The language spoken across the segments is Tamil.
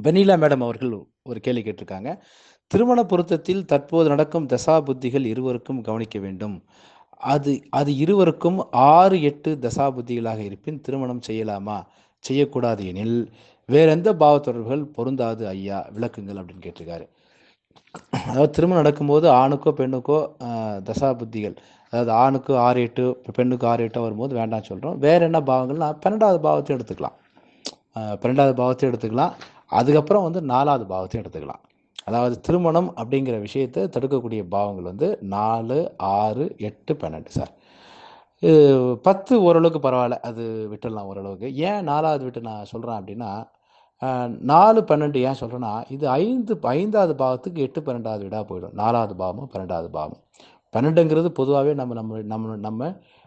வெண்ணிலா மேடம் அவர்கள் ஒரு கேள்வி கேட்டிருக்காங்க திருமண பொருத்தத்தில் தற்போது நடக்கும் தசா புத்திகள் இருவருக்கும் கவனிக்க வேண்டும் அது அது இருவருக்கும் ஆறு எட்டு தசா புத்திகளாக இருப்பின் திருமணம் செய்யலாமா செய்யக்கூடாது எனில் வேற எந்த பாவ தொடர்புகள் பொருந்தாது ஐயா விளக்குங்கள் அப்படின்னு கேட்டிருக்காரு அதாவது திருமணம் நடக்கும்போது ஆணுக்கோ பெண்ணுக்கோ ஆஹ், தசா புத்திகள் அதாவது ஆணுக்கு ஆறு எட்டு பெண்ணுக்கு ஆறு எட்டோ வரும்போது வேண்டாம் சொல்கிறோம் வேற என்ன பாவங்கள்னா பன்னெண்டாவது பாவத்தையும் எடுத்துக்கலாம் ஆஹ், பன்னெண்டாவது பாவத்தையும் எடுத்துக்கலாம் அதுக்கப்புறம் வந்து நாலாவது பாவத்தையும் எடுத்துக்கலாம் அதாவது திருமணம் அப்படிங்கிற விஷயத்தை தடுக்கக்கூடிய பாவங்கள் வந்து நாலு ஆறு எட்டு பன்னெண்டு சார் இது பத்து ஓரளவுக்கு பரவாயில்ல அது விட்டுடலாம் ஓரளவுக்கு ஏன் நாலாவது விட்டு நான் சொல்கிறேன் அப்படின்னா ஆஹ், நாலு பன்னெண்டு ஏன் சொல்கிறேன்னா இது ஐந்து ஐந்தாவது பாவத்துக்கு எட்டு பன்னெண்டாவது வீடாக போயிடும் நாலாவது பாவமும் பன்னெண்டாவது பாவம் பன்னெண்டுங்கிறது பொதுவாகவே நம்ம நம்ம நம்ம நம்ம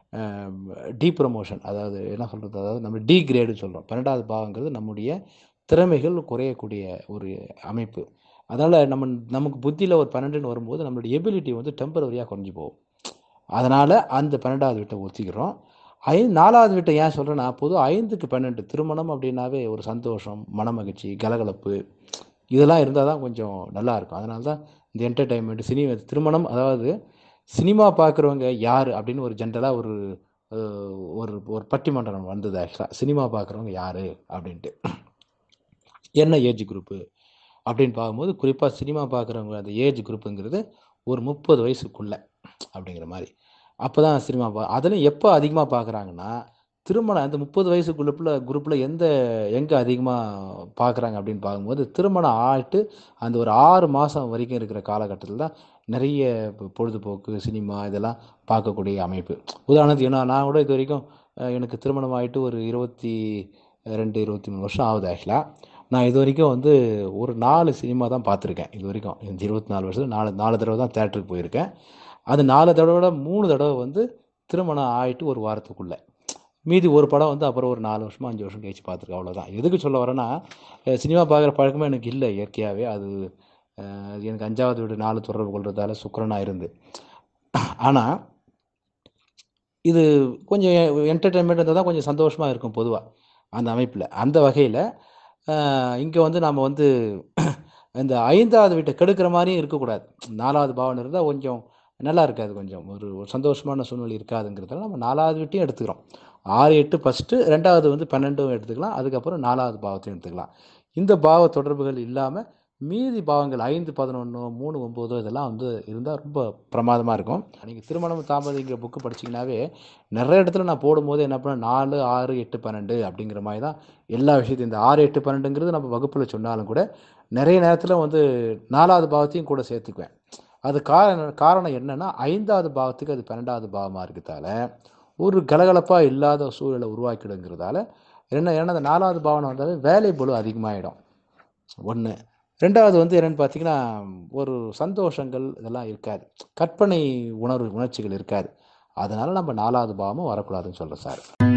டி ப்ரமோஷன் அதாவது என்ன சொல்கிறது அதாவது நம்ம டி கிரேடுன்னு சொல்கிறோம் பன்னெண்டாவது பாவங்கிறது நம்முடைய திறமைகள் குறையக்கூடிய ஒரு அமைப்பு அதனால் நம்ம நமக்கு புத்தியில் ஒரு பன்னெண்டுன்னு வரும்போது நம்மளுடைய எபிலிட்டி வந்து டெம்பரவரியாக குறைஞ்சி போகும் அதனால் அந்த பன்னெண்டாவது வீட்டை ஒத்திக்கிறோம் ஐ நாலாவது வீட்டை ஏன் சொல்கிறேன்னா பொதுவாக ஐந்துக்கு பன்னெண்டு திருமணம் அப்படின்னாவே ஒரு சந்தோஷம் மனமகிழ்ச்சி கலகலப்பு இதெல்லாம் இருந்தால் தான் கொஞ்சம் நல்லா இருக்கும் அதனால தான் இந்த என்டர்டைன்மெண்ட் சினி திருமணம் அதாவது சினிமா பார்க்குறவங்க யார் அப்படின்னு ஒரு ஜென்ரலாக ஒரு அஹ், ஒரு ஒரு பட்டிமன்றம் வந்தது ஆக்சுவலாக சினிமா பார்க்குறவங்க யார் அப்படின்ட்டு என்ன ஏஜ் குரூப்பு அப்படின்னு பார்க்கும்போது குறிப்பாக சினிமா பார்க்குறவங்க அந்த ஏஜ் குரூப்புங்கிறது ஒரு முப்பது வயசுக்குள்ளே அப்படிங்கிற மாதிரி அப்போ தான் சினிமா பா அதுலேயும் எப்போ அதிகமாக பார்க்குறாங்கன்னா திருமணம் அந்த முப்பது வயசுக்குள்ள குரூப்பில் எந்த எங்கே அதிகமாக பார்க்குறாங்க அப்படின்னு பார்க்கும்போது திருமணம் ஆகிட்டு அந்த ஒரு ஆறு மாதம் வரைக்கும் இருக்கிற காலகட்டத்தில் தான் நிறைய பொ- பொழுதுபோக்கு சினிமா இதெல்லாம் பார்க்கக்கூடிய அமைப்பு உதாரணத்துக்கு ஏன்னா நான் கூட இது வரைக்கும் அஹ், எனக்கு திருமணம் ஆகிட்டு ஒரு இருபத்தி ரெண்டு இருபத்தி மூணு வருஷம் ஆகுது ஆக்சுவலாக நான் இது வரைக்கும் வந்து ஒரு நாலு சினிமா தான் பார்த்துருக்கேன் இது வரைக்கும் இந்த இருபத்தி நாலு வருஷம் நாலு நாலு தடவை தான் தேட்டருக்கு போயிருக்கேன் அது நாலு தடவை மூணு தடவை வந்து திருமணம் ஆகிட்டு ஒரு வாரத்துக்குள்ளே மீதி ஒரு படம் வந்து அப்புறம் ஒரு நாலு வருஷமா அஞ்சு வருஷம் கழிச்சு பார்த்துருக்கேன் அவ்வளோதான் எதுக்கு சொல்ல வரேன்னா அஹ் சினிமா பார்க்குற பழக்கமே எனக்கு இல்லை இயற்கையாகவே அது அஹ் எனக்கு அஞ்சாவது வீடு நாலு தொடர்பு கொள்றதால சுக்கிரனாக இருந்து ஆனால் இது கொஞ்சம் என்டர்டெயின்மெண்ட் இருந்தால் தான் கொஞ்சம் சந்தோஷமாக இருக்கும் பொதுவாக அந்த அமைப்பில் அந்த வகையில் இங்கே வந்து நம்ம வந்து இந்த ஐந்தாவது வீட்டை கெடுக்கிற மாதிரியும் இருக்கக்கூடாது நாலாவது பாவனை இருந்தால் கொஞ்சம் நல்லா இருக்காது கொஞ்சம் ஒரு ஒரு சந்தோஷமான சூழ்நிலை இருக்காதுங்கிறதால நம்ம நாலாவது வீட்டையும் எடுத்துக்கிறோம் ஆறு எட்டு ஃபஸ்ட்டு ரெண்டாவது வந்து பன்னெண்டும் எடுத்துக்கலாம் அதுக்கப்புறம் நாலாவது பாவத்தையும் எடுத்துக்கலாம் இந்த பாவ தொடர்புகள் இல்லாமல் மீதி பாவங்கள் ஐந்து பதினொன்று மூணு ஒம்போதோ இதெல்லாம் வந்து இருந்தால் ரொம்ப பிரமாதமாக இருக்கும் நீங்கள் திருமணம் தாமதிங்கிற புக்கு படிச்சீங்கன்னாவே நிறைய இடத்துல நான் போடும்போது என்ன பண்ண நாலு ஆறு எட்டு பன்னெண்டு அப்படிங்கிற மாதிரி தான் எல்லா விஷயத்தையும் இந்த ஆறு எட்டு பன்னெண்டுங்கிறது நம்ம வகுப்பில் சொன்னாலும் கூட நிறைய நேரத்தில் வந்து நாலாவது பாவத்தையும் கூட சேர்த்துக்குவேன் அது காரணம் காரணம் என்னன்னா ஐந்தாவது பாவத்துக்கு அது பன்னெண்டாவது பாவமாக இருக்கிறதால ஒரு கலகலப்பாக இல்லாத சூழலை உருவாக்கிடுங்கிறதால என்ன ஏன்னா அந்த நாலாவது பாவனை வந்தாலே வேலை பளு அதிகமாகிடும் ஒன்று ரெண்டாவது வந்து என்னென்னு பார்த்தீங்கன்னா ஒரு சந்தோஷங்கள் இதெல்லாம் இருக்காது கற்பனை உணர்வு உணர்ச்சிகள் இருக்காது அதனால நம்ம நாலாவது பாவமும் வரக்கூடாதுன்னு சொல்கிறேன் சார்